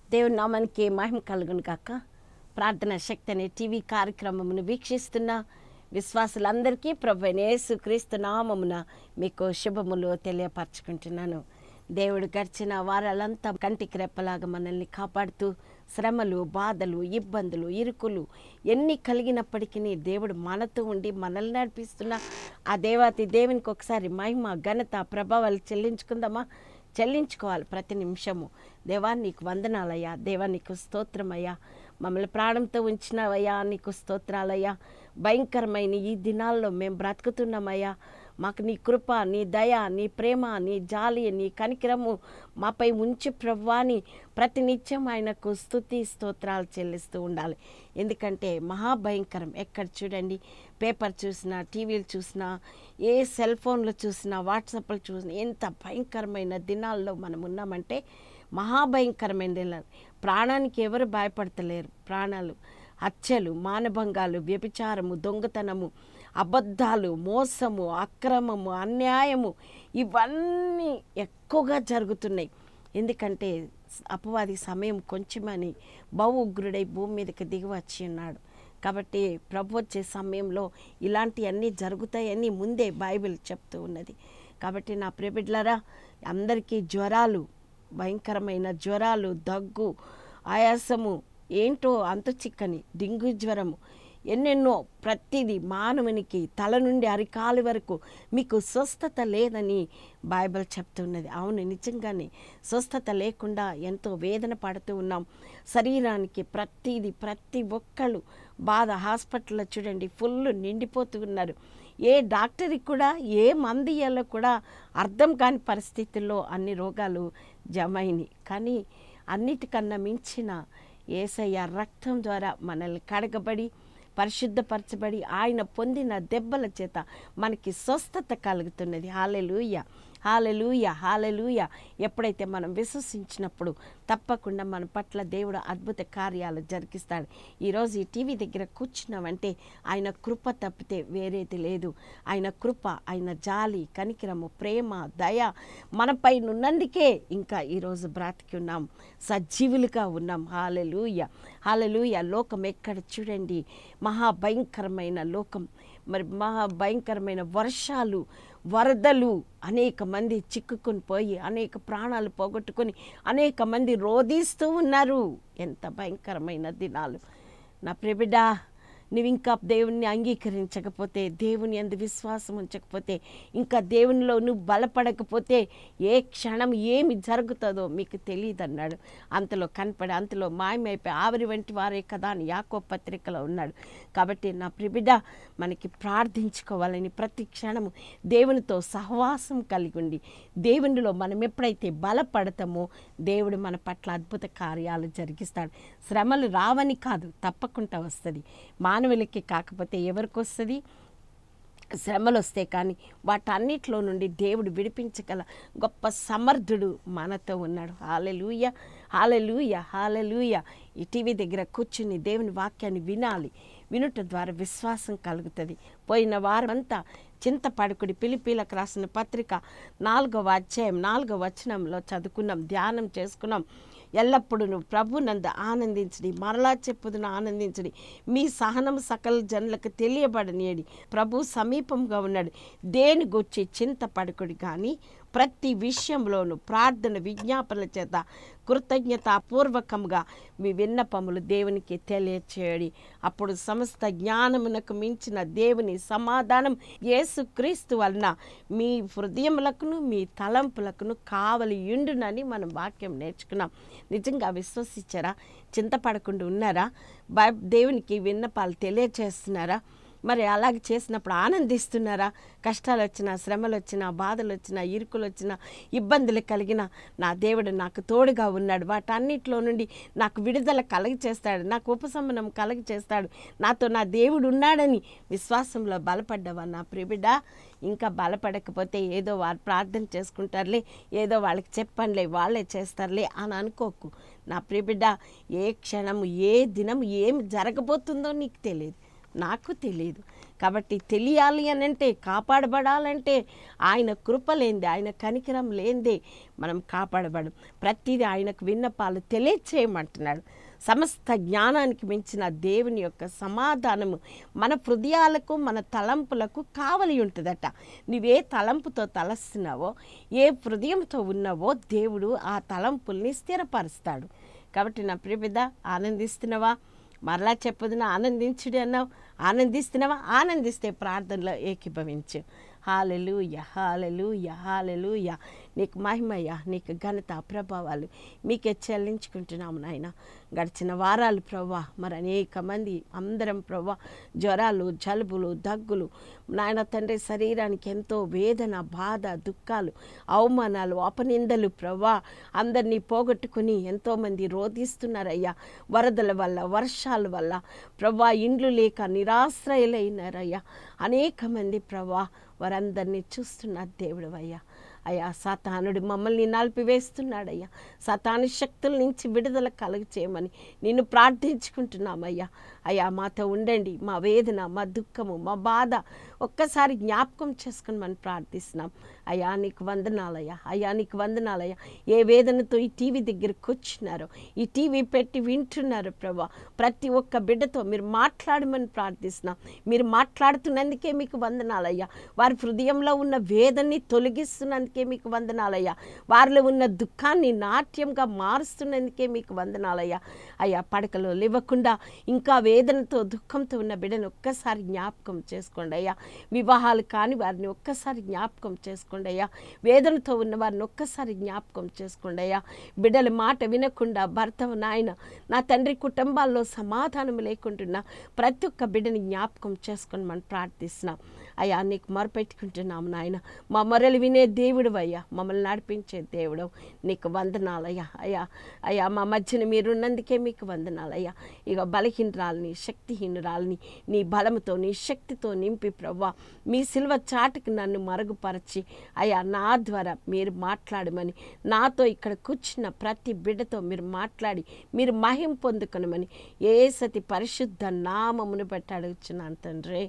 దేవుని నామానికి మహిమ కలుగును కాక ప్రార్థన శక్తి అనే టీవీ కార్యక్రమమును వీక్షిస్తున్న విశ్వాసులందరికీ ప్రభు యేసు క్రీస్తు నామమున మీకు శుభములు తెలియపరచుకుంటున్నాను దేవుడు గడిచిన వారాలంతా కంటికి రెప్పలాగా మనల్ని కాపాడుతూ శ్రమలు బాధలు ఇబ్బందులు ఇరుకులు ఎన్ని కలిగినప్పటికీ దేవుడు మనతో ఉండి మనల్ని నడిపిస్తున్న ఆ దేవాతి దేవునికి ఒకసారి మహిమ ఘనత ప్రభావాలు చెల్లించుకుందామా చెల్లించుకోవాలి ప్రతి నిమిషము దేవా నీకు వందనాలయ్యా దేవా నీకు స్తోత్రమయ్యా మమ్మల్ని ప్రాణంతో ఉంచినవయ్యా నీకు స్తోత్రాలయ్యా భయంకరమైన ఈ దినాల్లో మేము బ్రతుకుతున్నామయ్యా మాకు నీ కృప నీ దయ నీ ప్రేమ నీ జాలి నీ కనికరము మాపై ఉంచి ప్రవ్వాని ప్రతినిత్యం ఆయనకు స్తుతి స్తోత్రాలు చెల్లిస్తూ ఉండాలి ఎందుకంటే మహాభయంకరం ఎక్కడ చూడండి పేపర్ చూసినా టీవీలు చూసినా ఏ సెల్ ఫోన్లు చూసినా వాట్సాప్లు చూసినా ఎంత భయంకరమైన దినాల్లో మనం ఉన్నామంటే మహాభయంకరమైన దినాలు ప్రాణానికి ఎవరు భయపడతలేరు ప్రాణాలు హత్యలు మానభంగాలు వ్యభిచారము దొంగతనము అబద్ధాలు మోసము అక్రమము అన్యాయము ఇవన్నీ ఎక్కువగా జరుగుతున్నాయి ఎందుకంటే అపవాది సమయం కొంచెమని బహు ఉగ్రుడై భూమి మీదకి దిగి వచ్చి ఉన్నాడు కాబట్టి ప్రభు వచ్చే సమయంలో ఇలాంటివన్నీ జరుగుతాయని ముందే బైబిల్ చెప్తూ ఉన్నది కాబట్టి నా ప్రియబిడ్లరా అందరికీ జ్వరాలు భయంకరమైన జ్వరాలు దగ్గు ఆయాసము ఏంటో అంత చిక్కని డెంగ్యూ జ్వరము ఎన్నెన్నో ప్రతిదీ మానవునికి తల నుండి అరికాలి వరకు మీకు స్వస్థత లేదని బైబిల్ చెప్తున్నది అవును నిజంగానే స్వస్థత లేకుండా ఎంతో వేదన పడుతూ ఉన్నాం శరీరానికి ప్రతిదీ ప్రతి ఒక్కళ్ళు బాధ హాస్పిటల్లో చూడండి ఫుల్ నిండిపోతూ ఉన్నారు ఏ డాక్టర్కి కూడా ఏ మంది ఇయ్యాలో కూడా అర్థం కాని పరిస్థితుల్లో అన్ని రోగాలు జమైనాయి కానీ అన్నిటికన్నా మించిన ఏసయ్య రక్తం ద్వారా మనల్ని కడగబడి పరిశుద్ధపరచబడి ఆయన పొందిన దెబ్బల చేత మనకి స్వస్థత కలుగుతున్నది హాలెలూయ హాలెలూయ హాలెలూయ ఎప్పుడైతే మనం విశ్వసించినప్పుడు తప్పకుండా మన పట్ల దేవుడు అద్భుత కార్యాలు జరిగిస్తాడు ఈరోజు ఈ టీవీ దగ్గర కూర్చున్నామంటే ఆయన కృప తప్పితే వేరేది లేదు ఆయన కృప ఆయన జాలి కనికిరము ప్రేమ దయ మనపై ఉన్నందుకే ఇంకా ఈరోజు బ్రతికి ఉన్నాం సజీవులుగా ఉన్నాం హాలెలూయ హాలెలూయ లోకం ఎక్కడ చూడండి మహాభయంకరమైన లోకం మరి మహాభయంకరమైన వర్షాలు వరదలు అనేక మంది చిక్కుకొని పోయి అనేక ప్రాణాలు పోగొట్టుకొని అనేక మంది రోధిస్తూ ఉన్నారు ఎంత భయంకరమైన దినాలు నా ప్రియబిడ్డ నువ్వు ఇంకా దేవుణ్ణి అంగీకరించకపోతే దేవుని అందు విశ్వాసం ఉంచకపోతే ఇంకా దేవునిలో నువ్వు బలపడకపోతే ఏ క్షణం ఏమి జరుగుతుందో మీకు తెలియదు అన్నాడు అంతలో కనపడి అంతలో మాయమైపోయి ఆవిరి వంటి వారే కదా అని యాకో పత్రికలో ఉన్నాడు కాబట్టి నా ప్రిబిడ మనకి ప్రార్థించుకోవాలని ప్రతి క్షణము దేవునితో సహవాసం కలిగి ఉండి దేవునిలో మనం ఎప్పుడైతే బలపడతామో దేవుడు మన పట్ల అద్భుత కార్యాలు జరిగిస్తాడు శ్రమలు రావని కాదు తప్పకుండా వస్తుంది మానవులకి కాకపోతే ఎవరికి వస్తుంది శ్రమలు వస్తే కానీ వాటన్నిటిలో నుండి దేవుడు విడిపించగల గొప్ప సమర్థుడు మనతో ఉన్నాడు హాలెలూయ హాలెలూయ హాలెలూయ ఈ టీవీ దగ్గర కూర్చుని దేవుని వాక్యాన్ని వినాలి వినుట ద్వారా విశ్వాసం కలుగుతుంది పోయిన వారమంతా చింతపడుకుడి పిలిపిలకు రాసిన పత్రిక నాలుగవ అధ్యాయం నాలుగవ వచనంలో చదువుకున్నాం ధ్యానం చేసుకున్నాం ఎల్లప్పుడూ ప్రభునందు ఆనందించడి మరలా చెప్పుదును ఆనందించడి మీ సహనం సకల జనులకు తెలియబడనియడి ప్రభు సమీపంగా ఉన్నాడు దేని గురించి చింతపడకుడి కానీ ప్రతి విషయంలోనూ ప్రార్థన విజ్ఞాపనల చేత కృతజ్ఞతాపూర్వకంగా మీ విన్నపములు దేవునికి తెలియచేయడి అప్పుడు సమస్త జ్ఞానమునకు మించిన దేవుని సమాధానం యేసుక్రీస్తు వలన మీ హృదయములకును మీ తలంపులకును కావలి ఉండునని మనం వాక్యం నేర్చుకున్నాం నిజంగా విశ్వసించారా చింతపడకుండా ఉన్నారా బై దేవునికి విన్నపాలు తెలియచేస్తున్నారా మరి అలాగే చేసినప్పుడు ఆనందిస్తున్నారా కష్టాలు వచ్చినా శ్రమలు వచ్చినా బాధలు వచ్చినా ఇరుకులు వచ్చినా ఇబ్బందులు కలిగిన నా దేవుడు నాకు తోడుగా ఉన్నాడు వాటన్నిటిలో నుండి నాకు విడుదల కలగి చేస్తాడు నాకు ఉపశమనం కలగి చేస్తాడు నాతో నా దేవుడు ఉన్నాడని విశ్వాసంలో బలపడ్డావా నా ప్రిబిడ్డ ఇంకా బలపడకపోతే ఏదో వారు ప్రార్థన చేసుకుంటారులే ఏదో వాళ్ళకి చెప్పండిలే వాళ్ళే చేస్తారులే అని అనుకోకు నా ప్రిబిడ్డ ఏ క్షణం ఏ దినం ఏం జరగబోతుందో నీకు తెలియదు నాకు తెలియదు కాబట్టి తెలియాలి అని అంటే కాపాడబడాలంటే ఆయన కృప లేనిదే ఆయన కనికరం లేనిదే మనం కాపాడబడం ప్రతిదీ ఆయనకు విన్నపాలు తెలియచేయమంటున్నాడు సమస్త జ్ఞానానికి మించిన దేవుని యొక్క సమాధానము మన హృదయాలకు మన తలంపులకు కావలి ఉంటుందట నువ్వే తలంపుతో తలస్తున్నావో ఏ హృదయంతో ఉన్నావో దేవుడు ఆ తలంపుల్ని స్థిరపరుస్తాడు కాబట్టి నా ప్రియ బిడ్డ ఆనందిస్తున్నావా మరలా చెప్పదున ఆనందించుడు అన్నావు ఆనందిస్తున్నావా ఆనందిస్తే ప్రార్థనలో ఏకీభవించు హాలెలూయ హాలెలూయ హాలెలూయ నీకు మహిమయ్య నీకు ఘనత ప్రభావాలు మీకే చెల్లించుకుంటున్నాము నాయన గడిచిన వారాలు ప్రవ్వా మరి అనేక మంది అందరం ప్రవ్వా జ్వరాలు జలుబులు దగ్గులు నాయన తండ్రి శరీరానికి ఎంతో వేదన బాధ దుఃఖాలు అవమానాలు అపనిందలు ప్రవ్వా అందరినీ పోగొట్టుకుని ఎంతోమంది రోధిస్తున్నారయ్యా వరదల వల్ల వర్షాల వల్ల ప్రవ్వా ఇండ్లు లేక నిరాశ్రయులైనారయ్యా అనేక మంది ప్రవ్వా వారందరినీ చూస్తున్న దేవుడు అయ్యా అయ్యా సాతానుడు మమ్మల్ని నలిపివేస్తున్నాడయ్యా సాతాను శక్తుల నుంచి విడుదల కలుగ చేయమని నిన్ను ప్రార్థించుకుంటున్నామయ్యా అయ్యా మాతో ఉండండి మా వేదన మా దుఃఖము మా బాధ ఒక్కసారి జ్ఞాపకం చేసుకుని మనం ప్రార్థిస్తున్నాం అయ్యా నీకు వందనాలయ్యా అయ్యా నీకు వందనాలయ్యా ఏ వేదనతో ఈ టీవీ దగ్గరికి వచ్చినారో ఈ టీవీ పెట్టి వింటున్నారు ప్రభా ప్రతి ఒక్క బిడ్డతో మీరు మాట్లాడమని ప్రార్థిస్తున్నాం మీరు మాట్లాడుతున్నందుకే మీకు వందనాలయ్యా వారి హృదయంలో ఉన్న వేదనని తొలగిస్తున్నందుకే మీకు వందనాలయ్యా వారిలో ఉన్న దుఃఖాన్ని నాట్యంగా మారుస్తున్నందుకే మీకు వందనాలయ్యా అయ్యా పడకలో లేవకుండా ఇంకా వేదనతో దుఃఖంతో ఉన్న బిడ్డను ఒక్కసారి జ్ఞాపకం చేసుకోండి అయ్యా వివాహాలు కాని వారిని ఒక్కసారి జ్ఞాపకం చేసుకోండి అయ్యా వేదనతో ఉన్న వారిని ఒక్కసారి జ్ఞాపకం చేసుకోండి అయ్యా బిడ్డల మాట వినకుండా భర్త నాయన నా తండ్రి కుటుంబాల్లో సమాధానం లేకుంటున్నా ప్రతి ఒక్క బిడ్డని జ్ఞాపకం చేసుకొని మనం ప్రార్థిస్తున్నాం అయ్యా నీకు మొరపెట్టుకుంటున్నాము నాయన మా మొరలు వినే దేవుడు అయ్యా మమ్మల్ని నడిపించే దేవుడు నీకు వందనాలయ్యా అయ్యా అయ్యా మా మధ్యన మీరున్నందుకే మీకు వందనాలయ్యా ఇక బలహీనరాలని శక్తిహీనురాలని నీ బలముతో నీ శక్తితో నింపి ప్రవ్వా మీ సిల్వ చాటుకి నన్ను మరుగుపరచి అయ్యా నా ద్వారా మీరు మాట్లాడమని నాతో ఇక్కడ కూర్చున్న ప్రతి బిడ్డతో మీరు మాట్లాడి మీరు మహిం పొందుకొనమని ఏ సతి పరిశుద్ధ నామమును బట్టి అడుగుచున్నాను తండ్రి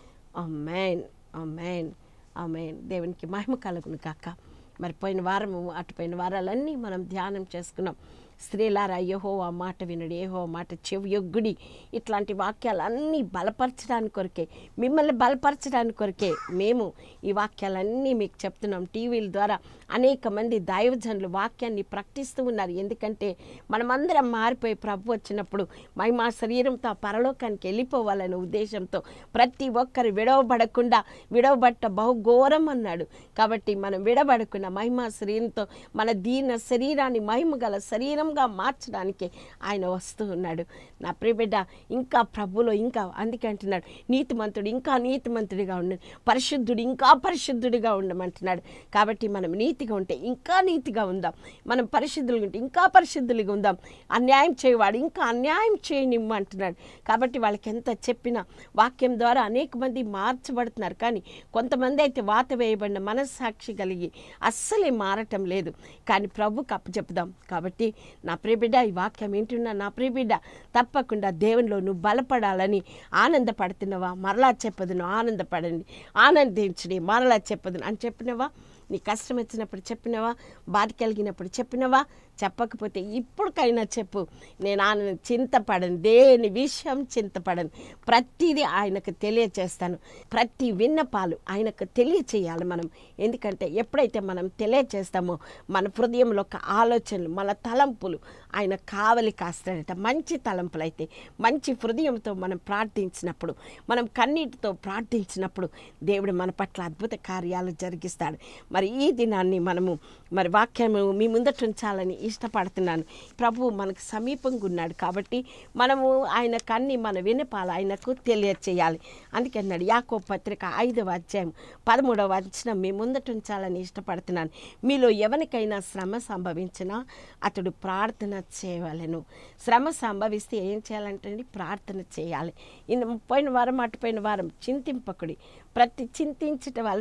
అమ్మేన్ అమ్మేన్ అమ్మేన్ దేవునికి మహిమ కలుగును కాక మరి పోయిన వారము అటుపోయిన వారాలన్నీ మనం ధ్యానం చేసుకున్నాం స్త్రీలారా యహో ఆ మాట వినుడు ఏహో మాట చెవి యొగ్గుడి ఇట్లాంటి వాక్యాలన్నీ బలపరచడానికి కొరకే మిమ్మల్ని బలపరచడానికి కొరకే మేము ఈ వాక్యాలన్నీ మీకు చెప్తున్నాం టీవీల ద్వారా అనేక మంది దైవజనులు వాక్యాన్ని ప్రకటిస్తూ ఉన్నారు ఎందుకంటే మనమందరం మారిపోయి ప్రభు వచ్చినప్పుడు మహిమా శరీరంతో ఆ పరలోకానికి వెళ్ళిపోవాలనే ఉద్దేశంతో ప్రతి ఒక్కరు విడవబడకుండా విడవబట్ట బహుఘోరం అన్నాడు కాబట్టి మనం విడబడకుండా మహిమా శరీరంతో మన దీన శరీరాన్ని మహిమ గల శరీరంగా మార్చడానికి ఆయన వస్తూ ఉన్నాడు నా ప్రియబిడ్డ ఇంకా ప్రభులో ఇంకా అందుకే అంటున్నాడు నీతిమంతుడు ఇంకా నీతిమంతుడిగా ఉండండి పరిశుద్ధుడు ఇంకా పరిశుద్ధుడిగా ఉండమంటున్నాడు కాబట్టి మనం నీతిగా ఉంటే ఇంకా నీతిగా ఉందాం మనం పరిశుద్ధులుగా ఉంటే ఇంకా పరిశుద్ధులుగా ఉందాం అన్యాయం చేయవాడు ఇంకా అన్యాయం చేయనిమ్ము అంటున్నాడు కాబట్టి వాళ్ళకి ఎంత చెప్పినా వాక్యం ద్వారా అనేక మంది మార్చబడుతున్నారు కానీ కొంతమంది అయితే వాత వేయబడిన మనస్సాక్షి కలిగి అస్సలే మారటం లేదు కానీ ప్రభుకు అప్పచెప్పుదాం కాబట్టి నా ప్రియబిడ్డ ఈ వాక్యం వింటున్నా నా ప్రియబిడ్డ తప్పకుండా దేవునిలో నువ్వు బలపడాలని ఆనందపడుతున్నావా మరలా చెప్పదును ఆనందపడండి ఆనందించడి మరలా చెప్పదును అని చెప్పినవా నీ కష్టం వచ్చినప్పుడు చెప్పినవా బాధ కలిగినప్పుడు చెప్పినవా చెప్పకపోతే ఇప్పటికైనా చెప్పు నేను ఆయన చింతపడను దేని విషయం చింతపడను ప్రతిదీ ఆయనకు తెలియచేస్తాను ప్రతి విన్నపాలు ఆయనకు తెలియచేయాలి మనం ఎందుకంటే ఎప్పుడైతే మనం తెలియచేస్తామో మన హృదయంలో ఒక ఆలోచనలు మన తలంపులు ఆయన కావలి కాస్తాడట మంచి తలంపులు అయితే మంచి హృదయంతో మనం ప్రార్థించినప్పుడు మనం కన్నీటితో ప్రార్థించినప్పుడు దేవుడు మన పట్ల అద్భుత కార్యాలు జరిగిస్తాడు మరి ఈ దినాన్ని మనము మరి వాక్యము మీ ముందట ఉంచాలని ఇష్టపడుతున్నాను ప్రభు మనకు సమీపంగా ఉన్నాడు కాబట్టి మనము ఆయన కన్ని మన వినపాలు ఆయనకు తెలియచేయాలి అందుకే అన్నాడు యాకో పత్రిక ఐదవ అధ్యాయం పదమూడవ వచనం మీ ముందట ఉంచాలని ఇష్టపడుతున్నాను మీలో ఎవరికైనా శ్రమ సంభవించినా అతడు ప్రార్థన చేయవలెను శ్రమ సంభవిస్తే ఏం చేయాలంటే ప్రార్థన చేయాలి ఇన్ పోయిన వారం అటుపోయిన వారం చింతింపకుడి ప్రతి చింతించటం వలన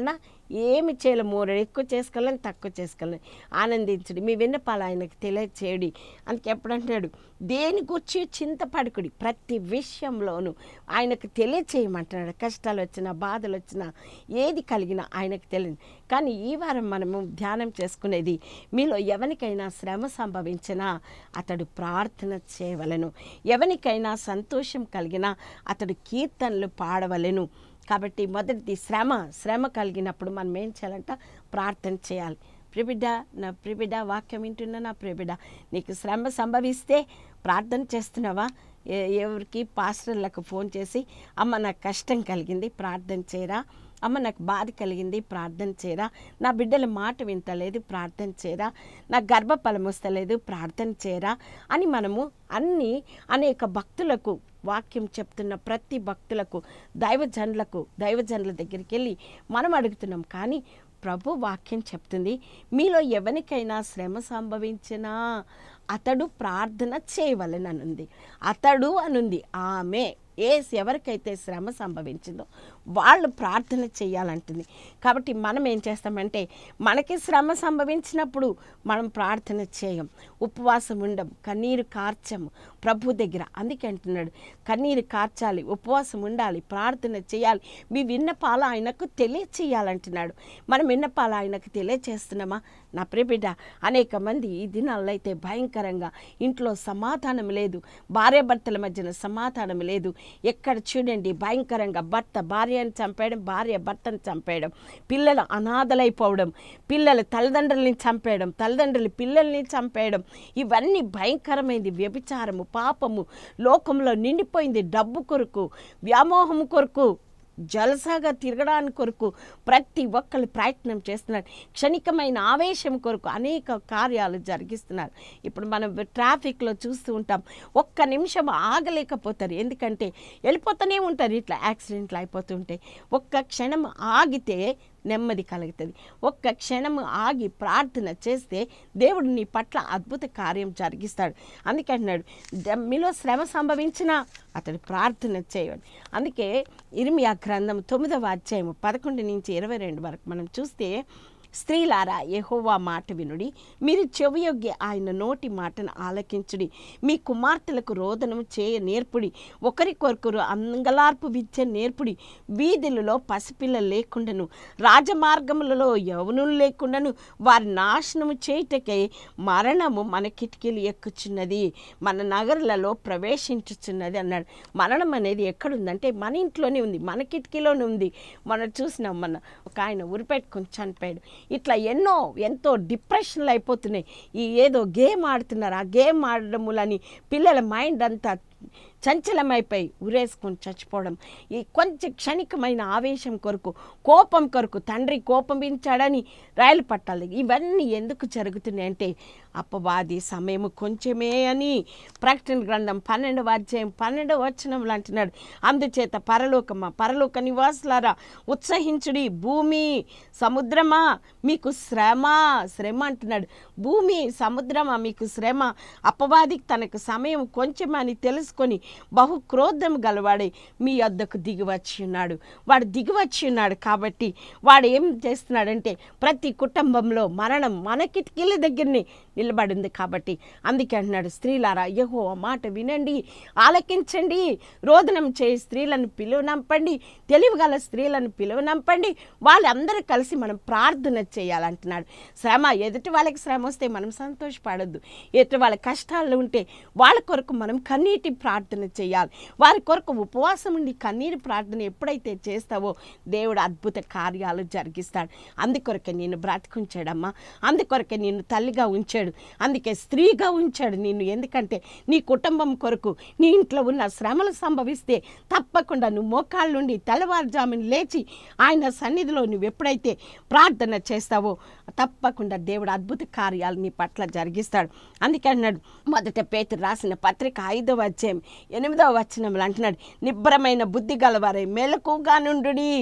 ఏమి చేయలేము మూడు ఎక్కువ చేసుకోలేని తక్కువ చేసుకోలేని ఆనందించుడి మీ విన్నపాలు ఆయనకు తెలియచేయడి అందుకే ఎప్పుడు అంటాడు దేని గురించి చింతపడుకుడి ప్రతి విషయంలోనూ ఆయనకు తెలియచేయమంటున్నాడు కష్టాలు వచ్చినా బాధలు వచ్చినా ఏది కలిగినా ఆయనకు తెలియదు కానీ ఈ వారం మనము ధ్యానం చేసుకునేది మీలో ఎవరికైనా శ్రమ సంభవించినా అతడు ప్రార్థన చేయవలెను ఎవరికైనా సంతోషం కలిగినా అతడు కీర్తనలు పాడవలెను కాబట్టి మొదటిది శ్రమ శ్రమ కలిగినప్పుడు మనం ఏం చేయాలంట ప్రార్థన చేయాలి ప్రిబిడ్డ నా ప్రిబిడ్డ వాక్యం వింటున్నా నా ప్రిబిడ్డ నీకు శ్రమ సంభవిస్తే ప్రార్థన చేస్తున్నావా ఏ- ఎవరికి పాస్టర్లకు ఫోన్ చేసి అమ్మ నాకు కష్టం కలిగింది ప్రార్థన చేయరా అమ్మ నాకు బాధ కలిగింది ప్రార్థన చేయరా నా బిడ్డల మాట వింటలేదు ప్రార్థన చేయరా నా గర్భఫలం వస్తలేదు ప్రార్థన చేయరా అని మనము అన్ని అనేక భక్తులకు వాక్యం చెప్తున్న ప్రతి భక్తులకు దైవజనులకు దైవజనుల దగ్గరికి వెళ్ళి మనం అడుగుతున్నాం కానీ ప్రభు వాక్యం చెప్తుంది మీలో ఎవరికైనా శ్రమ సంభవించినా అతడు ప్రార్థన చేయవలెననుంది అతడు అనుంది ఆమె ఏ ఎవరికైతే శ్రమ సంభవించిందో వాళ్ళు ప్రార్థన చేయాలంటుంది కాబట్టి మనం ఏం చేస్తామంటే మనకి శ్రమ సంభవించినప్పుడు మనం ప్రార్థన చేయం ఉపవాసం ఉండం కన్నీరు కార్చము ప్రభు దగ్గర అందుకే అంటున్నాడు కన్నీరు కార్చాలి ఉపవాసం ఉండాలి ప్రార్థన చేయాలి మీ విన్నపాలు ఆయనకు తెలియచేయాలంటున్నాడు మనం విన్నపాలు ఆయనకు తెలియచేస్తున్నామా నా ప్రియబిడ్డ అనేక మంది ఈ దినాల్లో అయితే భయంకరంగా ఇంట్లో సమాధానం లేదు భార్యాభర్తల మధ్యన సమాధానం లేదు ఎక్కడ చూడండి భయంకరంగా భర్త భార్యను చంపేయడం భార్య భర్తను చంపేయడం పిల్లలు అనాథలైపోవడం పిల్లలు తల్లిదండ్రులని చంపేయడం తల్లిదండ్రులు పిల్లల్ని చంపేయడం ఇవన్నీ భయంకరమైంది వ్యభిచారము పాపము లోకంలో నిండిపోయింది డబ్బు కొరకు వ్యామోహం కొరకు జలసాగా తిరగడానికి కొరకు ప్రతి ఒక్కరు ప్రయత్నం చేస్తున్నారు క్షణికమైన ఆవేశం కొరకు అనేక కార్యాలు జరిగిస్తున్నారు ఇప్పుడు మనం ట్రాఫిక్లో చూస్తూ ఉంటాం ఒక్క నిమిషం ఆగలేకపోతారు ఎందుకంటే వెళ్ళిపోతూనే ఉంటారు ఇట్లా యాక్సిడెంట్లు అయిపోతుంటే ఒక్క క్షణం ఆగితే నెమ్మది కలుగుతుంది ఒక్క క్షణం ఆగి ప్రార్థన చేస్తే దేవుడు నీ పట్ల అద్భుత కార్యం జరిగిస్తాడు అందుకే అంటున్నాడు "ద- మీలో శ్రమ సంభవించినా అతడు ప్రార్థన చేయడు అందుకే ఇర్మియా గ్రంథం తొమ్మిదవ అధ్యాయం పదకొండు నుంచి ఇరవై రెండు వరకు మనం చూస్తే స్త్రీలారా యెహోవా మాట వినుడి మీరు చెవియొగ్గి ఆయన నోటి మాటను ఆలకించుడి మీ కుమార్తెలకు రోదనం చేయ నేర్పుడి ఒకరికొకరు అంగలార్పు విద్య నేర్పుడి వీధులలో పసిపిల్లలు లేకుండాను రాజమార్గములలో యవనులు లేకుండాను వారి నాశనము చేయుటకై మరణము మన కిటికీలు ఎక్కుచున్నది మన నగరులలో ప్రవేశించుచున్నది అన్నాడు మరణం అనేది ఎక్కడుందంటే మన ఇంట్లోనే ఉంది మన కిటికీలోనే ఉంది మనం చూసినాం మన ఒక ఆయన ఉరిపెట్టుకొని చనిపోయాడు ఇట్లా ఎన్నో ఎంతో డిప్రెషన్లు అయిపోతున్నాయి ఈ ఏదో గేమ్ ఆడుతున్నారు ఆ గేమ్ ఆడడం వలని పిల్లల మైండ్ అంతా చంచలమైపోయి ఉరేసుకొని చచ్చిపోవడం ఈ కొంచెం క్షణికమైన ఆవేశం కొరకు కోపం కొరకు తండ్రి కోపమించాడని రైలు పట్టాలి ఇవన్నీ ఎందుకు జరుగుతున్నాయి అంటే అపవాది సమయం కొంచెమే అని ప్రకటన గ్రంథం పన్నెండవ అధ్యాయం పన్నెండవ వచనంలో అంటున్నాడు అందుచేత పరలోకమా పరలోక నివాసులారా ఉత్సహించుడి భూమి సముద్రమా మీకు శ్రమ శ్రమ అంటున్నాడు భూమి సముద్రమా మీకు శ్రమ అపవాదికి తనకు సమయం కొంచెమని తెలుసుకొని బహు క్రోధం గలవాడే మీ వద్దకు దిగివచ్చి ఉన్నాడు వాడు దిగివచ్చి ఉన్నాడు కాబట్టి వాడు ఏం చేస్తున్నాడంటే ప్రతి కుటుంబంలో మరణం మన కిటికీల దగ్గరనే నిలబడింది కాబట్టి అందుకే అంటున్నాడు స్త్రీలారా యహో మాట వినండి ఆలకించండి రోదనం చేయి స్త్రీలను పిలువనంపండి తెలివిగల స్త్రీలను పిలువనంపండి వాళ్ళందరూ కలిసి మనం ప్రార్థన చేయాలంటున్నాడు శ్రమ ఎదుటి వాళ్ళకి శ్రమ వస్తే మనం సంతోషపడద్దు ఎదుటి వాళ్ళ కష్టాలు ఉంటే వాళ్ళ కొరకు మనం కన్నీటి ప్రార్థన చేయాలి వారి కొరకు ఉపవాసం ఉండి కన్నీటి ప్రార్థన ఎప్పుడైతే చేస్తావో దేవుడు అద్భుత కార్యాలు జరిగిస్తాడు అందుకొరకే నేను బ్రతికుంచాడమ్మా అందుకొరకే నిన్ను తల్లిగా ఉంచాడు అందుకే స్త్రీగా ఉంచాడు నిన్ను ఎందుకంటే నీ కుటుంబం కొరకు నీ ఇంట్లో ఉన్న శ్రమలు సంభవిస్తే తప్పకుండా నువ్వు మోకాళ్ళ నుండి తెల్లవారుజామున లేచి ఆయన సన్నిధిలో నువ్వు ఎప్పుడైతే ప్రార్థన చేస్తావో తప్పకుండా దేవుడు అద్భుత కార్యాలు నీ పట్ల జరిగిస్తాడు అందుకే అన్నాడు మొదట పేతురు రాసిన పత్రిక ఐదవ అధ్యాయం ఎనిమిదవ వచనంలో అంటున్నాడు నిబ్బరమైన బుద్ధి గలవారై మెలకుగా నుండుడి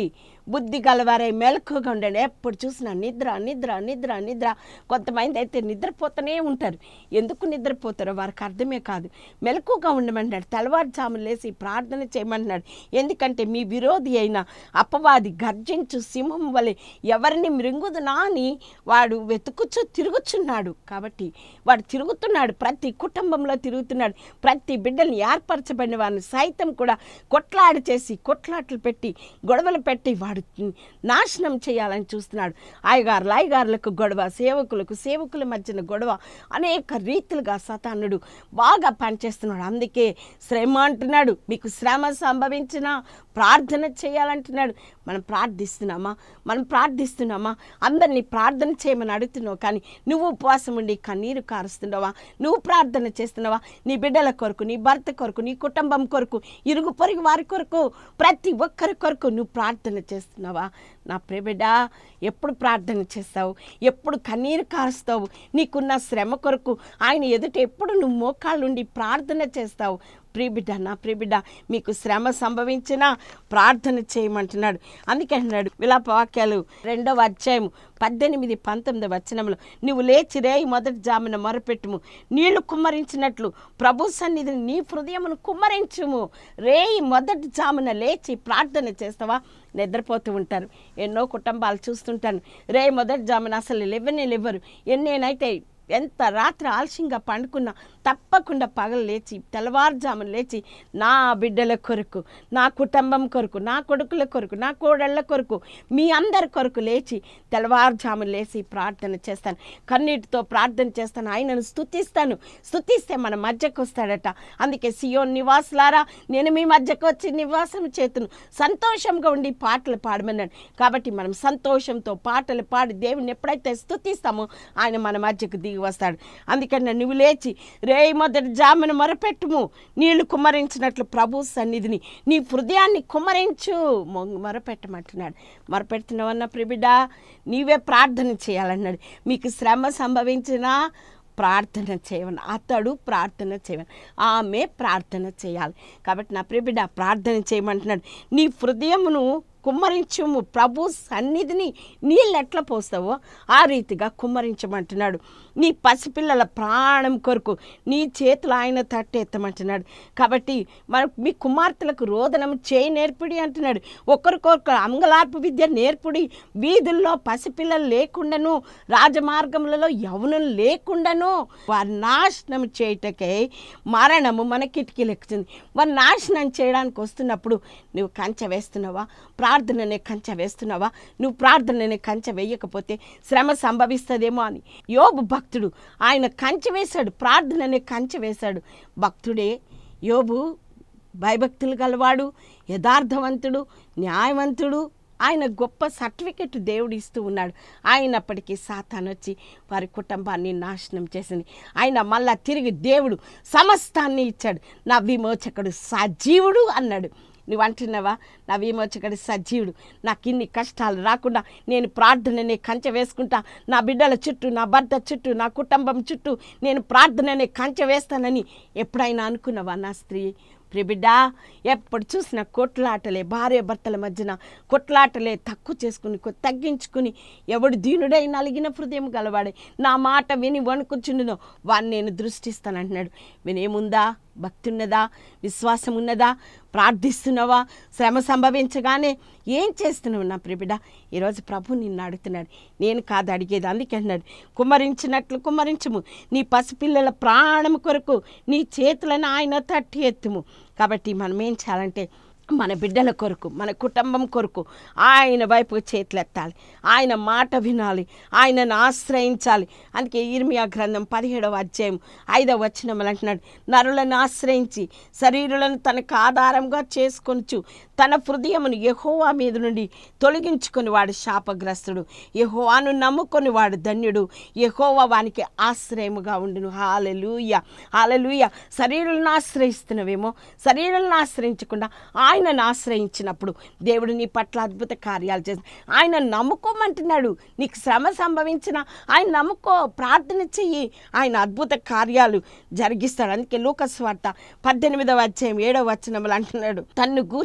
బుద్ధి గలవారై మెలకుగా ఉండండి ఎప్పుడు చూసినా నిద్ర నిద్ర నిద్ర నిద్ర కొంతమంది అయితే నిద్రపోతూనే ఉంటారు ఎందుకు నిద్రపోతారో వారికి అర్థమే కాదు మెలకుగా ఉండమంటున్నాడు తెల్లవారుజామున లేచి ప్రార్థన చేయమంటున్నాడు ఎందుకంటే మీ విరోధి అయిన అపవాది గర్జించు సింహం వలె ఎవరిని మృంగుదునా అని వాడు వెతుకుచు తిరుగుచున్నాడు కాబట్టి వాడు తిరుగుతున్నాడు ప్రతి కుటుంబంలో తిరుగుతున్నాడు ప్రతి బిడ్డల్ని ఏర్పరచబడిన వారిని సైతం కూడా కొట్లాడి చేసి కొట్లాటలు పెట్టి గొడవలు పెట్టి వాడు నాశనం చేయాలని చూస్తున్నాడు ఆయగారులు ఆయగారులకు గొడవ సేవకులకు సేవకుల మధ్యన గొడవ అనేక రీతిలుగా సతానుడు బాగా పనిచేస్తున్నాడు అందుకే శ్రమ అంటున్నాడు మీకు శ్రమ సంభవించిన ప్రార్థన చేయాలంటున్నాడు మనం ప్రార్థిస్తున్నామా మనం ప్రార్థిస్తున్నామా అందరినీ ప్రార్థన చేయమని అడుగుతున్నావు కానీ నువ్వు ఉపవాసం ఉండి కన్నీరు కారుస్తున్నావా నువ్వు ప్రార్థన చేస్తున్నావా నీ బిడ్డల కొరకు నీ భర్త కొరకు నీ కుటుంబం కొరకు ఇరుగు పొరుగు వారి కొరకు ప్రతి ఒక్కరి కొరకు నువ్వు ప్రార్థన చేస్తున్నావా నా ప్రియబిడ్డ ఎప్పుడు ప్రార్థన చేస్తావు ఎప్పుడు కన్నీరు కారుస్తావు నీకున్న శ్రమ కొరకు ఆయన ఎదుట ఎప్పుడు నువ్వు మోకాళ్ళుండి ప్రార్థన చేస్తావు ప్రియబిడ్డ నా ప్రియబిడ్డ మీకు శ్రమ సంభవించినా ప్రార్థన చేయమంటున్నాడు అందుకే అన్నాడు విలాప వాక్యాలు రెండవ అధ్యాయం పద్దెనిమిది పంతొమ్మిది వచనంలో నువ్వు లేచి రేయి మొదటి జామున మొరపెట్టుము నీళ్లు కుమ్మరించినట్లు ప్రభు సన్నిధిని నీ హృదయమును కుమ్మరించుము రేయి మొదటి జామున లేచి ప్రార్థన చేస్తావా నిద్రపోతూ ఉంటారు ఎన్నో కుటుంబాలు చూస్తుంటాను రే మొదటి జామున అసలు లేవనే లేవరు ఎన్నేనైతే ఎంత రాత్రి ఆలస్యంగా పండుకున్నా తప్పకుండా పగలు లేచి తెల్లవారుజామున లేచి నా బిడ్డల కొరకు నా కుటుంబం కొరకు నా కొడుకుల కొరకు నా కోడళ్ళ కొరకు మీ అందరి కొరకు లేచి తెల్లవారుజామున లేచి ప్రార్థన చేస్తాను కన్నీటితో ప్రార్థన చేస్తాను ఆయనను స్తుతిస్తాను స్తుతిస్తే మన మధ్యకు వస్తాడట అందుకే సియోన్ నివాసులారా నేను మీ మధ్యకు వచ్చి నివాసం చేతును సంతోషంగా ఉండి పాటలు పాడమన్నాడు కాబట్టి మనం సంతోషంతో పాటలు పాడి దేవుని ఎప్పుడైతే స్తుతిస్తామో ఆయన మన మధ్యకు దిగి వస్తాడు అందుకని నువ్వు లేచి రేయి మొదటి జామున మొరపెట్టుము నీళ్లు కుమ్మరించినట్లు ప్రభు సన్నిధిని నీ హృదయాన్ని కుమ్మరించు మొ- మొరపెట్టమంటున్నాడు మొరపెడుతున్నావన్న ప్రిబిడ్డ నీవే ప్రార్థన చేయాలన్నాడు మీకు శ్రమ సంభవించినా ప్రార్థన చేయమని అతడు ప్రార్థన చేయమని ఆమె ప్రార్థన చేయాలి కాబట్టి నా ప్రియబిడ్డ ప్రార్థన చేయమంటున్నాడు నీ హృదయమును కుమ్మరించుము ప్రభు సన్నిధిని నీళ్ళు ఎట్లా పోస్తావో ఆ రీతిగా కుమ్మరించమంటున్నాడు నీ పసిపిల్లల ప్రాణం కొరకు నీ చేతులు ఆయన తట్టెత్తమంటున్నాడు కాబట్టి మన మీ కుమార్తెలకు రోదనం చేయి నేర్పిడి అంటున్నాడు ఒకరికొకరు అంగలార్పు విద్య నేర్పుడి వీధుల్లో పసిపిల్లలు లేకుండాను రాజమార్గములలో యవనం లేకుండాను వారి నాశనం చేయటకే మరణము మన కిటికీలు ఎక్కుతుంది వారి నాశనం చేయడానికి వస్తున్నప్పుడు నువ్వు కంచె వేస్తున్నావా ప్రార్థననే కంచె వేస్తున్నావా నువ్వు ప్రార్థననే కంచె వేయకపోతే శ్రమ సంభవిస్తుందేమో అని యోబు భక్తుడు ఆయన కంచె వేశాడు ప్రార్థననే కంచె వేశాడు భక్తుడే యోబు భయభక్తులు గలవాడు యథార్థవంతుడు న్యాయవంతుడు ఆయన గొప్ప సర్టిఫికెట్ దేవుడు ఇస్తూ ఉన్నాడు అయినప్పటికీ సాతాన్ వచ్చి వారి కుటుంబాన్ని నాశనం చేసింది ఆయన మళ్ళా తిరిగి దేవుడు సమస్తాన్ని ఇచ్చాడు నా విమోచకుడు సజీవుడు అన్నాడు నువ్వు అంటున్నావా నా విమోచకుడు సజీవుడు నాకు ఇన్ని కష్టాలు రాకుండా నేను ప్రార్థననే కంచె వేసుకుంటా నా బిడ్డల చుట్టూ నా భర్త చుట్టూ నా కుటుంబం చుట్టూ నేను ప్రార్థననే కంచె వేస్తానని ఎప్పుడైనా అనుకున్నావా నా స్త్రీ ప్రిబిడ్డ ఎప్పుడు చూసినా కొట్లాటలే భార్య భర్తల మధ్యన కొట్లాటలే తక్కువ చేసుకుని కొ- తగ్గించుకుని ఎవడు దీనుడై నలిగిన హృదయం గలవాడే నా మాట విని వణుకుచుండునో వాడిని నేను దృష్టిస్తానంటున్నాడు వినేముందా భక్తి ఉన్నదా విశ్వాసం ఉన్నదా ప్రార్థిస్తున్నావా శ్రమ సంభవించగానే ఏం చేస్తున్నావు నా ప్రిబిడ ఈరోజు ప్రభు నిన్ను అడుగుతున్నాడు నేను కాదు అడిగేది అందుకే అన్నాడు కుమ్మరించినట్లు కుమ్మరించుము నీ పసిపిల్లల ప్రాణం కొరకు నీ చేతులను ఆయన తట్టి ఎత్తుము కాబట్టి మనం ఏం చేయాలంటే మన బిడ్డల కొరకు మన కుటుంబం కొరకు ఆయన వైపు చేతులెత్తాలి ఆయన మాట వినాలి ఆయనను ఆశ్రయించాలి అందుకే ఇర్మియా గ్రంథం పదిహేడవ అధ్యాయం ఐదవ వచనములు అంటున్నాడు నరులను ఆశ్రయించి శరీరులను తనకు ఆధారంగా చేసుకొనుచు తన హృదయమును యెహోవా మీద నుండి తొలగించుకొని వాడు శాపగ్రస్తుడు యెహోవాను నమ్ముకొని వాడు ధన్యుడు యెహోవా వానికి ఆశ్రయముగా ఉండును హాలెలూయ హాలెలూయ శరీరాలను ఆశ్రయిస్తున్నవేమో శరీరాలను ఆశ్రయించకుండా ఆయనను ఆశ్రయించినప్పుడు దేవుడు నీ పట్ల అద్భుత కార్యాలు చేసి ఆయన నమ్ముకోమంటున్నాడు నీకు శ్రమ సంభవించిన ఆయన నమ్ముకో ప్రార్థన చెయ్యి ఆయన అద్భుత కార్యాలు జరిగిస్తాడు అందుకే లూకస్ వార్త పద్దెనిమిదవ అధ్యాయం ఏడవ వచనములు అంటున్నాడు తన్ను గూర్చి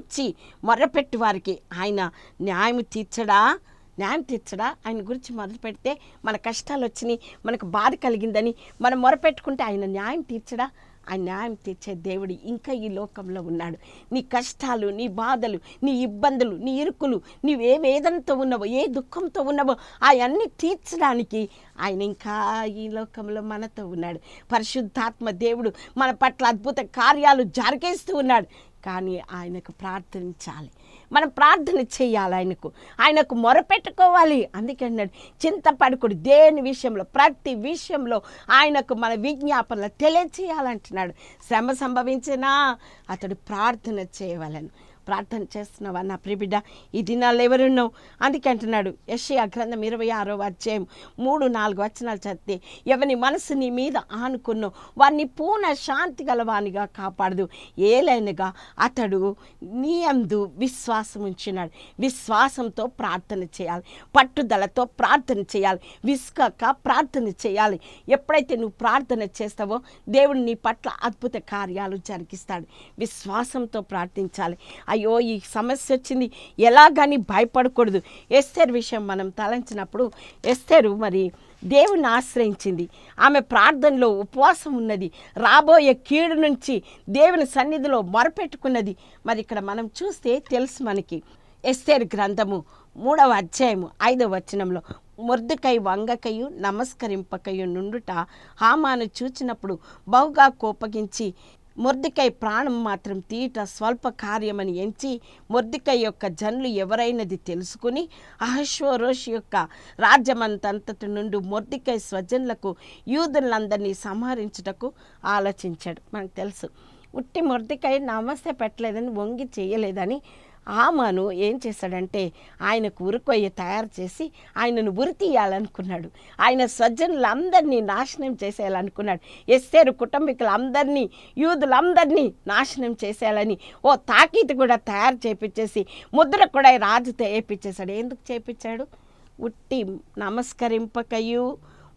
మొర్రపెట్టి వారికి ఆయన న్యాయం తీర్చడా న్యాయం తీర్చడా ఆయన గురించి మొదలు పెడితే మన కష్టాలు వచ్చినాయి మనకు బాధ కలిగిందని మనం మొరపెట్టుకుంటే ఆయన న్యాయం తీర్చడా ఆయన న్యాయం తీర్చే దేవుడు ఇంకా ఈ లోకంలో ఉన్నాడు నీ కష్టాలు నీ బాధలు నీ ఇబ్బందులు నీ ఇరుకులు నీవు ఏ వేదనతో ఉన్నావో ఏ దుఃఖంతో ఉన్నావో అవన్నీ తీర్చడానికి ఆయన ఇంకా ఈ లోకంలో మనతో ఉన్నాడు పరిశుద్ధాత్మ దేవుడు మన పట్ల అద్భుత కార్యాలు జరిగేస్తూ ఉన్నాడు కానీ ఆయనకు ప్రార్థించాలి మనం ప్రార్థన చేయాలి ఆయనకు ఆయనకు మొరపెట్టుకోవాలి అందుకే అన్నాడు చింతపడకుడు దేని విషయంలో ప్రతి విషయంలో ఆయనకు మన విజ్ఞాపనలు తెలియచేయాలంటున్నాడు శ్రమ సంభవించినా అతడు ప్రార్థన చేయవలను ప్రార్థన చేస్తున్నావా నా ప్రిబిడ్డ ఈ దినాలు ఎవరున్నావు అందుకే అంటున్నాడు యషయా గ్రంథం ఇరవై ఆరో అధ్యాయం మూడు నాలుగు వచనాలు చదివితే ఎవని మనసు నీ మీద ఆనుకున్నో వారిని పూర్ణ శాంతి గలవానిగా కాపాడదు ఏలైనగా అతడు నీ అందు విశ్వాసం ఉంచినాడు విశ్వాసంతో ప్రార్థన చేయాలి పట్టుదలతో ప్రార్థన చేయాలి విసుకక ప్రార్థన చేయాలి ఎప్పుడైతే నువ్వు ప్రార్థన చేస్తావో దేవుడు నీ పట్ల అద్భుత కార్యాలు జరిగిస్తాడు విశ్వాసంతో ప్రార్థించాలి అయ్యో ఈ సమస్య వచ్చింది ఎలాగని భయపడకూడదు ఎస్తేరు విషయం మనం తలంచినప్పుడు ఎస్తేరు మరి దేవుని ఆశ్రయించింది ఆమె ప్రార్థనలో ఉపవాసం ఉన్నది రాబోయే కీడు నుంచి దేవుని సన్నిధిలో మొరపెట్టుకున్నది మరి ఇక్కడ మనం చూస్తే తెలుసు మనకి ఎస్తేరు గ్రంథము మూడవ అధ్యాయము ఐదవ వచనంలో మొర్దుకై వంగకయు నమస్కరింపకయు నుండుట హామాను చూచినప్పుడు బహుగా కోపగించి మొర్దికై ప్రాణం మాత్రం తీయట స్వల్ప కార్యమని ఎంచి మొర్దికై యొక్క జనులు ఎవరైనది తెలుసుకుని అహశ్వరోషి యొక్క రాజ్యమంతంతటి నుండి మొర్దికై స్వజనులకు యూదులందరినీ సంహరించుటకు ఆలోచించాడు మనకు తెలుసు ఉట్టి మొర్దికై నమస్తే పెట్టలేదని వంగి చేయలేదని ఆమాను ఏం చేశాడంటే ఆయనకు ఉరుకొయ్య తయారు చేసి ఆయనను ఉరి తీయాలనుకున్నాడు ఆయన స్వజనులందరినీ నాశనం చేసేయాలనుకున్నాడు ఎస్సేరు కుటుంబీకులందరినీ యూదులందరినీ నాశనం చేసేయాలని ఓ తాకీతు కూడా తయారు చేపించేసి ముద్ర కూడా రాజుతో వేయించేశాడు ఎందుకు చేపించాడు ఉట్టి నమస్కరింపకయు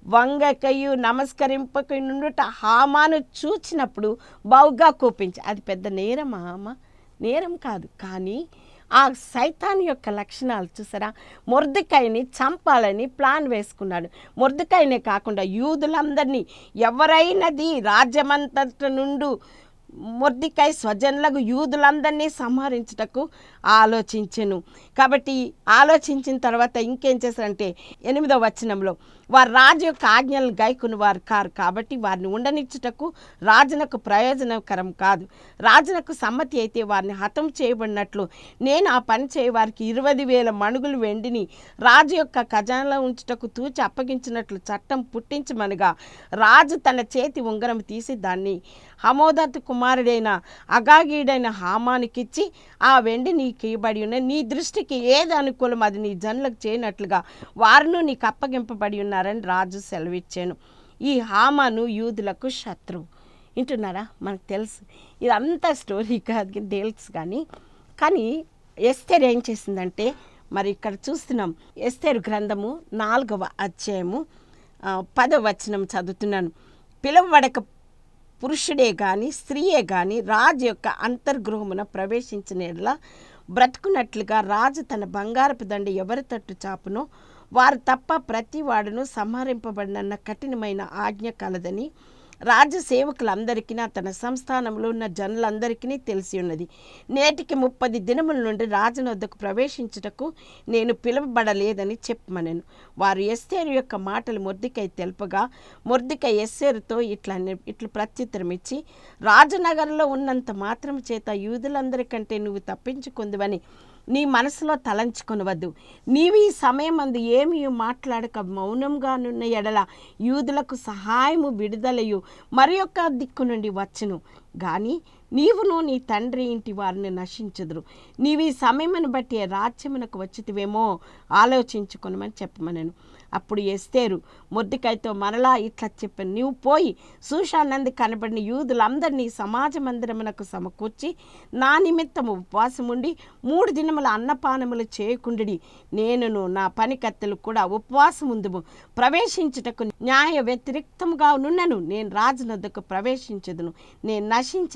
వంగకయు నమస్కరింపకయు నుండుట హామాను చూచినప్పుడు బావుగా కోపించి అది పెద్ద నేరమా అమ్మ నేరం కాదు కానీ ఆ సైతాన్ యొక్క లక్షణాలు చూసారా మొర్దికాయని చంపాలని ప్లాన్ వేసుకున్నాడు మొర్దికాయనే కాకుండా యూదులందరినీ ఎవరైనది రాజ్యమంతట నుండు మొర్దికాయ స్వజనులకు యూదులందరినీ సంహరించుటకు ఆలోచించెను కాబట్టి ఆలోచించిన తర్వాత ఇంకేం చేశారంటే ఎనిమిదవ వచనంలో వారు రాజు యొక్క ఆజ్ఞలను గైకుని వారు కారు కాబట్టి వారిని ఉండనిచ్చుటకు రాజునకు ప్రయోజనకరం కాదు రాజునకు సమ్మతి అయితే వారిని హతం చేయబడినట్లు నేను ఆ పని చేయ వారికి ఇరవై వేల మణుగులు వెండిని రాజు యొక్క ఖజానాలో ఉంచుటకు తూచి అప్పగించినట్లు చట్టం పుట్టించమనగా రాజు తన చేతి ఉంగరం తీసి దాన్ని హమోదత్ కుమారుడైన అగాగీడైన హామానికిచ్చి ఆ వెండి నీకు ఇవ్వబడి ఉన్న నీ దృష్టికి ఏది అనుకూలం అది నీ జనులకు చేయనట్లుగా వారును నీకు అప్పగింపబడి ఉన్నారని రాజు సెలవిచ్చాను ఈ హామాను యూదులకు శత్రువు వింటున్నారా మనకు తెలుసు ఇదంతా స్టోరీ కాదు కానీ తెలుసు కానీ కానీ ఎస్తేర్ ఏం చేసిందంటే మరి ఇక్కడ చూస్తున్నాం ఎస్తేరు గ్రంథము నాలుగవ అధ్యాయము ఆ, పదవ వచనం చదువుతున్నాను పిలువబడక పురుషుడే కానీ స్త్రీయే కానీ రాజు యొక్క అంతర్గృహమున ప్రవేశించిన ఎడల బ్రతుకున్నట్లుగా రాజు తన బంగారపు దండ ఎవరి తట్టు చాపునో వారు తప్ప ప్రతి వాడును సంహరింపబడినన్న కఠినమైన ఆజ్ఞ కలదని రాజు సేవకులందరికీ తన సంస్థానంలో ఉన్న జనులందరికీ తెలిసి ఉన్నది నేటికి ముప్పది దినముల నుండి రాజున వద్దకు ప్రవేశించుటకు నేను పిలువబడలేదని చెప్పమనెను వారు ఎస్సేరు యొక్క మాటలు మొర్దికై తెలుపగా మొర్దికై ఎస్సేరుతో ఇట్లా అనే- ఇట్లు ప్రత్యుత్తరం ఇచ్చి రాజనగర్లో ఉన్నంత మాత్రం చేత యూదులందరికంటే నువ్వు తప్పించుకుందువని నీ మనసులో తలంచుకొనవద్దు నీవు ఈ సమయం అందు ఏమీ మాట్లాడక మౌనంగానున్న ఎడల యూదులకు సహాయము విడుదలయు మరి యొక్క దిక్కు నుండి వచ్చును గాని నీవును నీ తండ్రి ఇంటి వారిని నశించుదురు నీవు ఈ సమయమును బట్టి రాజ్యమునకు వచ్చితివేమో ఆలోచించుకొనమని చెప్పమనను అప్పుడు ఎస్తేరు మొద్దికాయతో మరలా ఇట్లా చెప్పాను నీవు పోయి సూషానంది కనబడిన యూదులందరినీ సమాజ మందిరమునకు సమకూర్చి నా నిమిత్తము ఉపవాసం ఉండి మూడు దినముల అన్నపానములు చేయకుండి నేనును నా పనికత్తెలు కూడా ఉపవాసం ఉందుము ప్రవేశించుటకు న్యాయ వ్యతిరేక్తముగా నున్నను నేను రాజునొద్దకు ప్రవేశించదును నేను నశించదును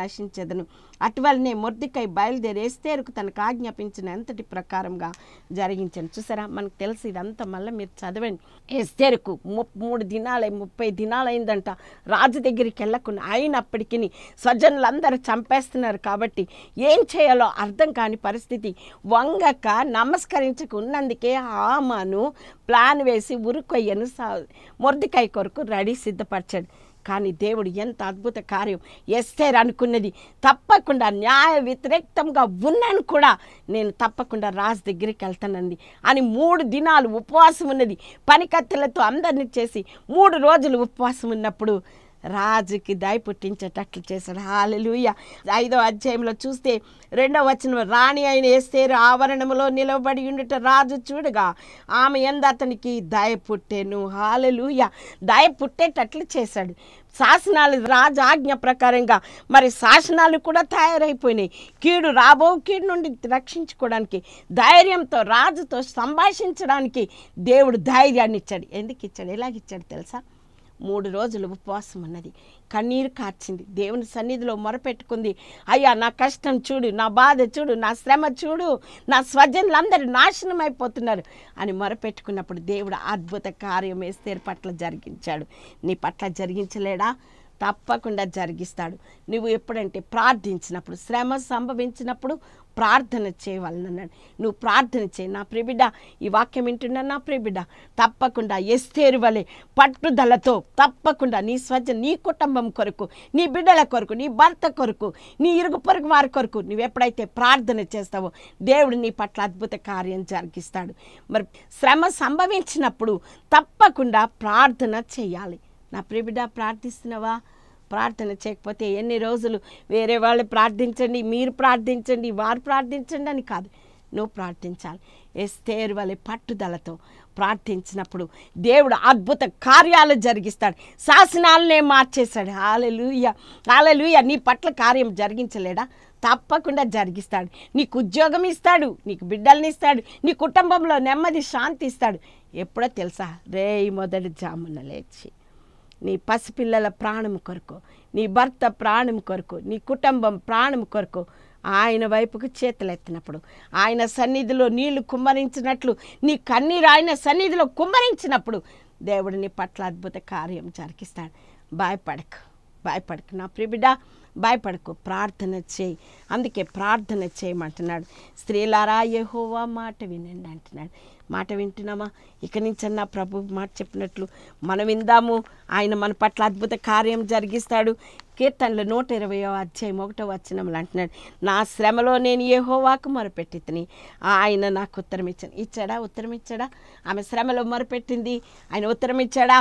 నశించదను అటువలనే మొర్దికై బయలుదేరి ఎస్తేరుకు తనకు ఆజ్ఞాపించిన ఎంతటి ప్రకారంగా జరిగించాను చూసారా మనకు తెలుసు ఇదంతా మళ్ళీ మీరు చదవండి ఎస్తేరుకు ము మూడు దినాలై ముప్పై దినాలైందంట రాజు దగ్గరికి వెళ్ళకుండా అయినప్పటికీ స్వజనులందరూ చంపేస్తున్నారు కాబట్టి ఏం చేయాలో అర్థం కాని పరిస్థితి వంగక నమస్కరించక ఉన్నందుకే హామాను ప్లాన్ వేసి ఉరుకొయ్యను సా మొర్దికాయ కొరకు రెడీ సిద్ధపరిచాడు కానీ దేవుడు ఎంత అద్భుత కార్యం ఎస్తేర్ అనుకున్నది తప్పకుండా న్యాయ వ్యతిరేక్తంగా ఉన్నాను కూడా నేను తప్పకుండా రాజు దగ్గరికి వెళ్తానంది అని మూడు దినాలు ఉపవాసం ఉన్నది పనికత్తెలతో అందరిని చేసి మూడు రోజులు ఉపవాసం ఉన్నప్పుడు రాజుకి దయ పుట్టించేటట్లు చేశాడు హాలెలూయ ఐదో అధ్యాయంలో చూస్తే రెండో వచనం రాణి అయిన ఎస్తేరు ఆవరణములో నిలబడి ఉండుట రాజు చూడగా ఆమె ఎందు అతనికి దయ పుట్టెను హాలెలూయ దయ పుట్టేటట్లు చేశాడు శాసనాలు రాజు ఆజ్ఞ ప్రకారంగా మరి శాసనాలు కూడా తయారైపోయినాయి కీడు రాబో కీడు నుండి రక్షించుకోవడానికి ధైర్యంతో రాజుతో సంభాషించడానికి దేవుడు ధైర్యాన్ని ఇచ్చాడు ఎందుకు ఇచ్చాడు ఎలాగ ఇచ్చాడు తెలుసా మూడు రోజులు ఉపవాసం ఉన్నది కన్నీరు కార్చింది దేవుని సన్నిధిలో మొరపెట్టుకుంది అయ్యా నా కష్టం చూడు నా బాధ చూడు నా శ్రమ చూడు నా స్వజనులందరూ నాశనం అయిపోతున్నారు అని మొరపెట్టుకున్నప్పుడు దేవుడు అద్భుత కార్యం వేస్తేరు పట్ల జరిగించాడు నీ పట్ల జరిగించలేడా తప్పకుండా జరిగిస్తాడు నువ్వు ఎప్పుడంటే ప్రార్థించినప్పుడు శ్రమ సంభవించినప్పుడు ప్రార్థన చేయవాలన్నాడు నువ్వు ప్రార్థన చేయి నా ప్రిబిడ్డ ఈ వాక్యం వింటున్నా నా ప్రిబిడ్డ తప్పకుండా ఎస్తేరు వలె పట్టుదలతో తప్పకుండా నీ స్వజ నీ కుటుంబం కొరకు నీ బిడ్డల కొరకు నీ భర్త కొరకు నీ ఇరుగు పొరుగు వారి కొరకు నువ్వు ఎప్పుడైతే ప్రార్థన చేస్తావో దేవుడు నీ పట్ల అద్భుత కార్యం జరిగిస్తాడు మరి శ్రమ సంభవించినప్పుడు తప్పకుండా ప్రార్థన చేయాలి నా ప్రిబిడ్డ ప్రార్థిస్తున్నావా ప్రార్థన చేయకపోతే ఎన్ని రోజులు వేరే వాళ్ళు ప్రార్థించండి మీరు ప్రార్థించండి వారు ప్రార్థించండి అని కాదు నువ్వు ప్రార్థించాలి ఎస్తేరు వలె పట్టుదలతో ప్రార్థించినప్పుడు దేవుడు అద్భుత కార్యాలు జరిగిస్తాడు శాసనాలనే మార్చేశాడు హాలెలూయ హాలెలూయ నీ పట్ల కార్యం జరిగించలేడా తప్పకుండా జరిగిస్తాడు నీకు ఉద్యోగం ఇస్తాడు నీకు బిడ్డల్ని ఇస్తాడు నీ కుటుంబంలో నెమ్మది శాంతి ఇస్తాడు ఎప్పుడో తెలుసా రే మొదటి జామున లేచి నీ పసిపిల్లల ప్రాణం కొరకు నీ భర్త ప్రాణం కొరకు నీ కుటుంబం ప్రాణం కొరకు ఆయన వైపుకు చేతులెత్తినప్పుడు ఆయన సన్నిధిలో నీళ్లు కుమ్మరించినట్లు నీ కన్నీరు ఆయన సన్నిధిలో కుమ్మరించినప్పుడు దేవుడు నీ పట్ల అద్భుత కార్యం జరిగిస్తాడు భయపడకు భయపడకు నా ప్రిబిడ భయపడకు ప్రార్థన చేయి అందుకే ప్రార్థన చేయమంటున్నాడు స్త్రీలారా యెహోవా మాట వినండి అంటున్నాడు మాట వింటున్నామా ఇక నుంచన్నా ప్రభు మాట చెప్పినట్లు మనం విందాము ఆయన మన పట్ల అద్భుత కార్యం జరిగిస్తాడు కీర్తనలు నూట ఇరవయో అధ్యాయం ఒకటో వచనములు అంటున్నాడు నా శ్రమలో నేను యెహోవాకు మొరపెట్టి తిని ఆయన నాకు ఉత్తరం ఇచ్చాను ఇచ్చాడా ఉత్తరం ఇచ్చాడా ఆమె శ్రమలో మొరపెట్టింది ఆయన ఉత్తరం ఇచ్చాడా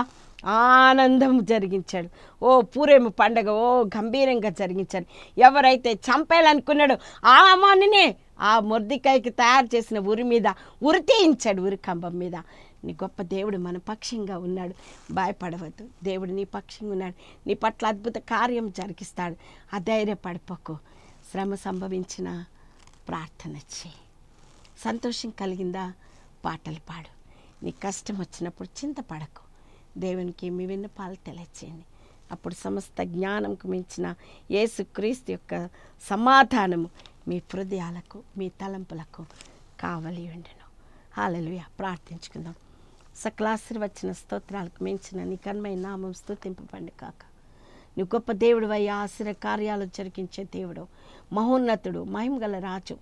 ఆనందం జరిగించాడు ఓ పూరేము పండగ ఓ గంభీరంగా జరిగించాడు ఎవరైతే చంపేయాలనుకున్నాడో ఆ అమ్మానినే ఆ మొర్దికాయకి తయారు చేసిన ఉరి మీద ఉరి తీయించాడు ఉరి కంబం మీద నీ గొప్ప దేవుడు మన పక్షంగా ఉన్నాడు భయపడవద్దు దేవుడు నీ పక్షంగా ఉన్నాడు నీ పట్ల అద్భుత కార్యం జరిగిస్తాడు అధైర్యపడిపోకు శ్రమ సంభవించిన ప్రార్థన చేయి సంతోషం కలిగిందా పాటలు పాడు నీ కష్టం వచ్చినప్పుడు చింతపడకు దేవునికి మీ విన్నపాలు తెలియచేయండి అప్పుడు సమస్త జ్ఞానంకు మించిన యేసుక్రీస్తు యొక్క సమాధానము మీ హృదయాలకు మీ తలంపులకు కావలి ఉండను హాలలుయ ప్రార్థించుకుందాం సకలాశీర్వచన స్తోత్రాలకు మించిన నీ కన్మయ నామం స్తుతింపబండి కాక నీ గొప్ప దేవుడు అయ్యా ఆశ్చర్య కార్యాలు జరిగించే దేవుడు మహోన్నతుడు మహిమగల రాజు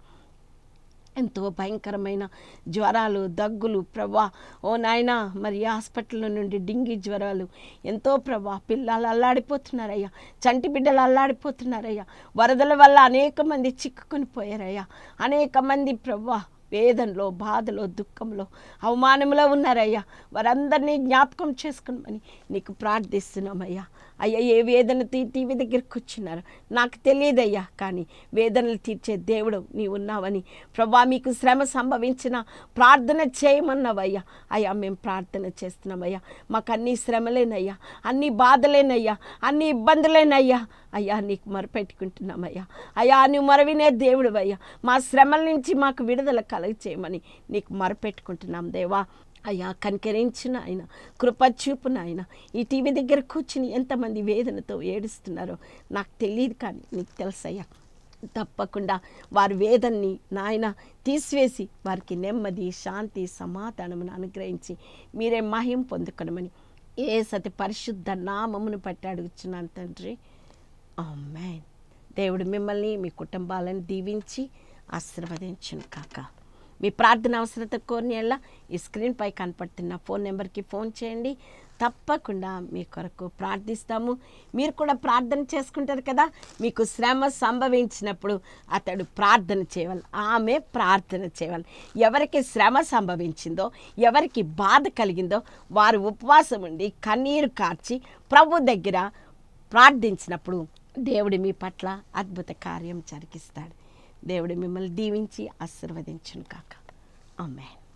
ఎంతో భయంకరమైన జ్వరాలు దగ్గులు ప్రభా ఓ నాయనా మరి హాస్పిటల్ నుండి డింగి జ్వరాలు ఎంతో ప్రభా పిల్లలు అల్లాడిపోతున్నారయ్యా చంటి బిడ్డలు అల్లాడిపోతున్నారయ్యా వరదల వల్ల అనేక మంది చిక్కుకొని పోయారయ్యా అనేక మంది ప్రభా వేదనలో బాధలో దుఃఖంలో అవమానంలో ఉన్నారయ్యా వారందరినీ జ్ఞాపకం చేసుకోమని నీకు ప్రార్థిస్తున్నామయ్యా అయ్యా ఏ వేదన తీ టీవీ దగ్గరికి వచ్చినారు నాకు తెలియదయ్యా కానీ వేదనలు తీర్చే దేవుడు నీ ఉన్నావని ప్రభా మీకు శ్రమ సంభవించిన ప్రార్థన చేయమన్నావయ్యా అయ్యా మేము ప్రార్థన చేస్తున్నామయ్యా మాకు అన్ని శ్రమలేనయ్యా అన్ని బాధలేనయ్యా అన్ని ఇబ్బందులేనయ్యా అయ్యా నీకు మొరపెట్టుకుంటున్నామయ్యా అయ్యా నువ్వు మరవినే దేవుడు అయ్యా మా శ్రమల నుంచి మాకు విడుదల కలగ చేయమని నీకు మొరపెట్టుకుంటున్నాం దేవా అయ్యా కనికరించిన ఆయన కృప చూపున ఆయన ఈ టీవీ దగ్గర కూర్చుని ఎంతమంది వేదనతో ఏడుస్తున్నారో నాకు తెలియదు కానీ నీకు తెలుసయ్యా తప్పకుండా వారి వేదన్ని నాయన తీసివేసి వారికి నెమ్మది శాంతి సమాధానమును అనుగ్రహించి మీరే మహిం పొందుకొనమని ఏ సతి పరిశుద్ధ నామమును పట్టి అడుగుచున్నాను తండ్రి ఆమెన్ దేవుడు మిమ్మల్ని మీ కుటుంబాలను దీవించి ఆశీర్వదించును కాక మీ ప్రార్థన అవసరత కోరిన ఎల్లా ఈ స్క్రీన్పై కనపడుతున్న ఫోన్ నెంబర్కి ఫోన్ చేయండి తప్పకుండా మీ కొరకు ప్రార్థిస్తాము మీరు కూడా ప్రార్థన చేసుకుంటారు కదా మీకు శ్రమ సంభవించినప్పుడు అతడు ప్రార్థన చేయాలి ఆమె ప్రార్థన చేయాలి ఎవరికి శ్రమ సంభవించిందో ఎవరికి బాధ కలిగిందో వారు ఉపవాసం ఉండి కన్నీరు కార్చి ప్రభు దగ్గర ప్రార్థించినప్పుడు దేవుడు మీ పట్ల అద్భుత కార్యం జరిగిస్తాడు దేవుడు మిమ్మల్ని దీవించి ఆశీర్వదించును కాక ఆమెన్